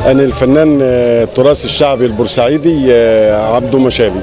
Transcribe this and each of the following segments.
انا الفنان آه، التراث الشعبي البورسعيدي آه، عبده مشالي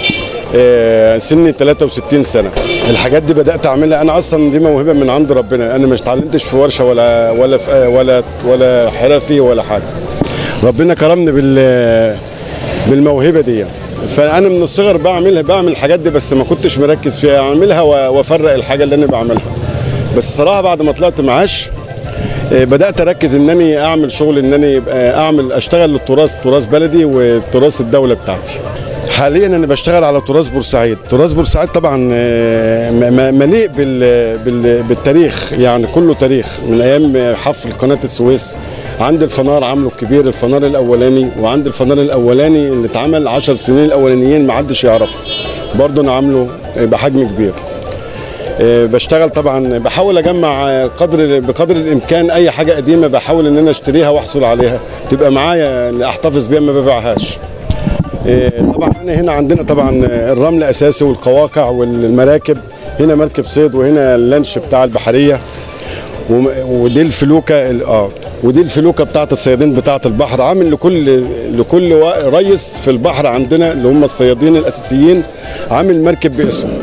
آه، سني 63 سنه الحاجات دي بدات اعملها انا اصلا دي موهبه من عند ربنا انا مش اتعلمتش في ورشه ولا ولا في آه، ولا ولا حرفي ولا حاجه ربنا كرمني بال بالموهبه دي فانا من الصغر بعملها بعمل الحاجات دي بس ما كنتش مركز فيها اعملها و- وافرق الحاجه اللي انا بعملها بس صراحه بعد ما طلعت معاش آه، بدات اركز انني اعمل شغل انني يبقى اعمل اشتغل للتراث تراث بلدي وتراث الدوله بتاعتي حاليا انا بشتغل على تراث بورسعيد تراث بورسعيد طبعا آه، م- م- مليء بال بال بالتاريخ يعني كله تاريخ من ايام حفر قناه السويس عند الفنار عامله الكبير الفنار الاولاني وعند الفنار الاولاني اللي اتعمل 10 سنين الاولانيين ما حدش يعرفه برضه انا عامله بحجم كبير آه، بشتغل طبعا بحاول اجمع آه، قدر بقدر الامكان اي حاجه قديمه بحاول ان انا اشتريها واحصل عليها تبقى معايا إن احتفظ بيها ما ببيعهاش آه، طبعا هنا هنا عندنا طبعا آه، الرمل اساسي والقواقع والمراكب هنا مركب صيد وهنا اللانش بتاع البحريه وم- ودي الفلوكه ال- اه ودي الفلوكه بتاعت الصيادين بتاعت البحر عامل لكل لكل وا- ريس في البحر عندنا اللي هم الصيادين الاساسيين عامل مركب باسمه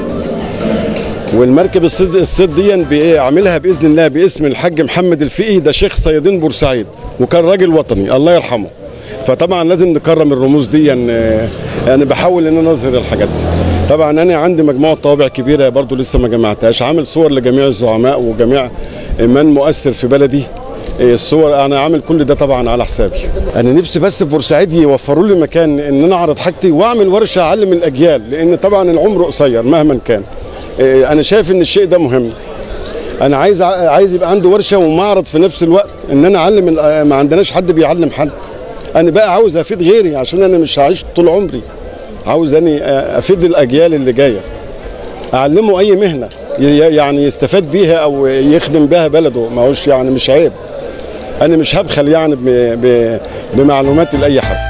والمركب الصيد الصيد دي بإيه؟ عاملها باذن الله باسم الحاج محمد الفقي ده شيخ صيادين بورسعيد وكان راجل وطني الله يرحمه فطبعا لازم نكرم الرموز دي يعني انا بحاول ان انا اظهر الحاجات دي طبعا انا عندي مجموعه طوابع كبيره برضو لسه ما جمعتهاش عامل صور لجميع الزعماء وجميع من مؤثر في بلدي الصور انا عامل كل ده طبعا على حسابي انا نفسي بس في بورسعيد يوفروا لي مكان ان انا اعرض حاجتي واعمل ورشه اعلم الاجيال لان طبعا العمر قصير مهما كان إيه، انا شايف ان الشيء ده مهم انا عايز ع- عايز يبقى عندي ورشه ومعرض في نفس الوقت ان انا اعلم ال- ما عندناش حد بيعلم حد انا بقى عاوز افيد غيري عشان انا مش هعيش طول عمري عاوز اني افيد الاجيال اللي جايه اعلمه اي مهنه ي- يعني يستفاد بيها او يخدم بها بلده ما هوش يعني مش عيب انا مش هبخل يعني ب- ب- بمعلوماتي لاي حد